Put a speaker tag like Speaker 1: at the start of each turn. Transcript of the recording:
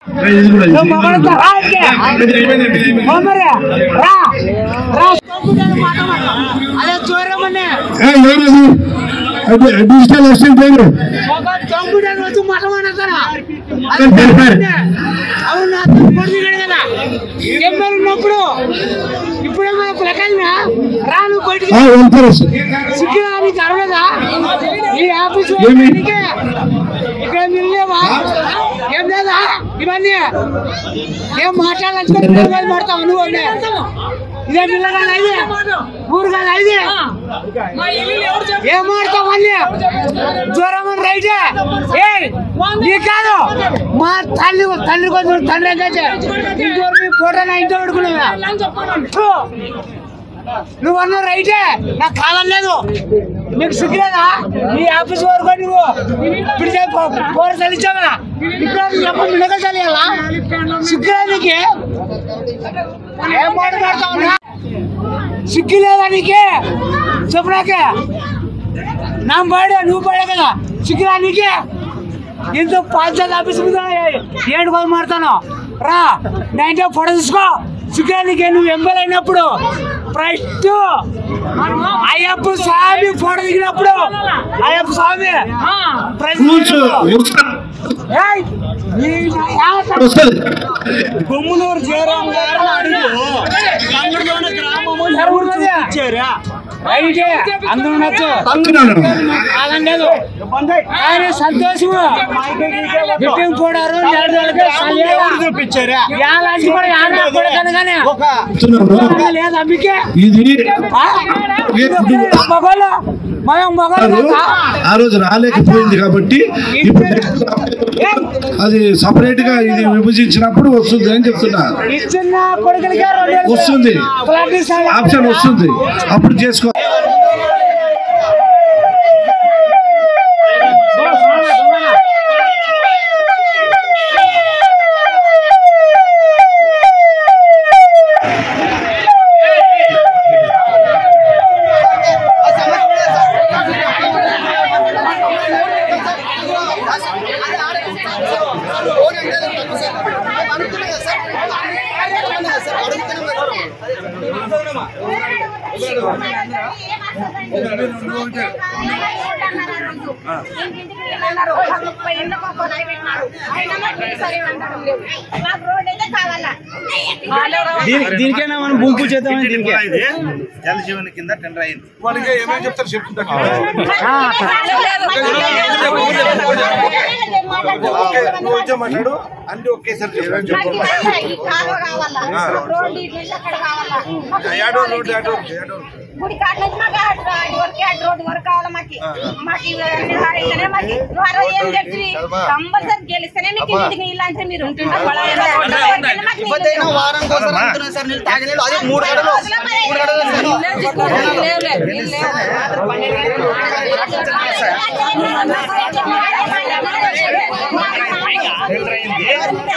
Speaker 1: ఇది కూడా ఇది.
Speaker 2: మగవాళ్ళతో రా ఇక్కడికి.
Speaker 1: అయిపోయింది, అయిపోయింది, అయిపోయింది.
Speaker 2: ఓ మరి, రా రా అదే చూడమని
Speaker 1: ఏ, ఎవరు అది? అది డిజిటల్ అసిస్టెంట్ పేరు
Speaker 2: ఒక చంపుడానికి వచ్చి మటమనేస్తారా
Speaker 1: సరే, సరే, సరే.
Speaker 2: అవును నా తమ్ముడు దిగాడు కదా ఎంఎల్ ఉన్నప్పుడు ఇప్పుడేమో ప్రకాశం రా నువ్వు బయటికి
Speaker 1: ఆ, వెళ్తారు
Speaker 2: సిక్కినా నీకు అరవలేదా ఈ ఆఫీస్
Speaker 1: ఏమి?
Speaker 2: నీకే ఇక్కడ నిల్లేవా ఏం లేదా ఇవన్నీ ఏం మాట్లాడాలంటే మాడతావు నువ్వు అన్నీ. ఇదే పిల్ల కాదు ఇది ఊరు కాదు ఇది ఏం మాడతావు అన్నీ జ్వరం అని రైతే ఏ నీ కాదు మా తల్లి తల్లి కొంచెం తండ్రి అయితే ఇంకోరు మీ ఫోటో నా ఇంట్లో పెట్టుకునేవా నువ్వు అన్న రైటే నాకు కాదనలేదు నీకు సిగ్గులేదా నీ ఆఫీస్ వరకు నువ్వు ఇప్పుడు కూర చలిచావా ఇప్పుడు ఎప్పుడు మిడక చలియాలా సిగ్గులేదు నీకు ఏం మాట్లాడతావు సిగ్గులేదా నీకే చెప్పు నాకే నా పాడే నువ్వు పాడే కదా సిగ్గురా నీకే ఇంత పంచాయతీ ఆఫీస్ మీద ఏంటి కొంత మాడతాను రా నా ఇంట్లో ఫోటో తీసుకో సిగ్గురా నీకే నువ్వు ఎంపీలు అయినప్పుడు ఫస్ట్ అయ్యప్ప స్వామి ఫోటో దిగినప్పుడు అయ్యప్ప స్వామి
Speaker 1: రూల్స్
Speaker 2: ఏయ్, ఈ నా యాస-
Speaker 1: వస్తుంది
Speaker 3: బొమ్మలూరు జయరాం గారిని అడుగు తమిళలోని గ్రామము ఎవరు చూపించారా
Speaker 2: అయితే అందరూ నచ్చు
Speaker 1: అంటున్నాను
Speaker 2: కాదనలేదు కానీ సంతోషము బిట్టింగ్ పోడారు నెల నెలకే
Speaker 3: ఎవరు చూపించారా
Speaker 2: యాలాంటి కూడా యాడ కూడా కనుకనే
Speaker 3: ఒక
Speaker 1: చెప్తున్నాను
Speaker 2: లేదు అందుకే
Speaker 1: ఇది
Speaker 2: ఆ? మగోళ్ళు మనం మగోళ్ళు కాదా?
Speaker 1: ఆ రోజు రాలేకపోయింది కాబట్టి ఇప్పుడు next అది సపరేట్ గా ఇది విభజించినప్పుడు వస్తుంది అని చెప్తున్నా
Speaker 2: ఇచ్చిన కొడుకులకే రెండు వేలు
Speaker 1: వస్తుంది
Speaker 2: ఫ్లాట్ ఇస్తాను.
Speaker 1: ఆప్షన్ వస్తుంది అప్పుడు చేసుకో
Speaker 3: దీని- దీనికైనా మనం గుంపు చేద్దామని దీనికే
Speaker 4: జలజీవన్ కింద టెండర్ అయింది నువ్వు వచ్చే మాట్లాడు అన్ని ఒకేసారి చెప్పు ఏడో రోడ్డు ఏడో ఏడో
Speaker 5: గుడి కాడ నుంచి మాకు అటు అటు వరకే అటు రోడ్డు వరకు కావాలి మాకు మాకు ఇవన్నీ ఆడితేనే మాకు నువ్వు అరవై ఏం చెప్పి కంపల్సరీ గెలిస్తేనే మీకు ఇంటికి నీళ్ళు అంటే మీరు ఉంటుంటారు
Speaker 6: ఇవ్వదైనా వారం కోసం అడుగుతున్నాను సార్ నీళ్ళు తాగే నీళ్ళు అదే మూడు గడలు మూడు గడలు సార్
Speaker 5: లేవులే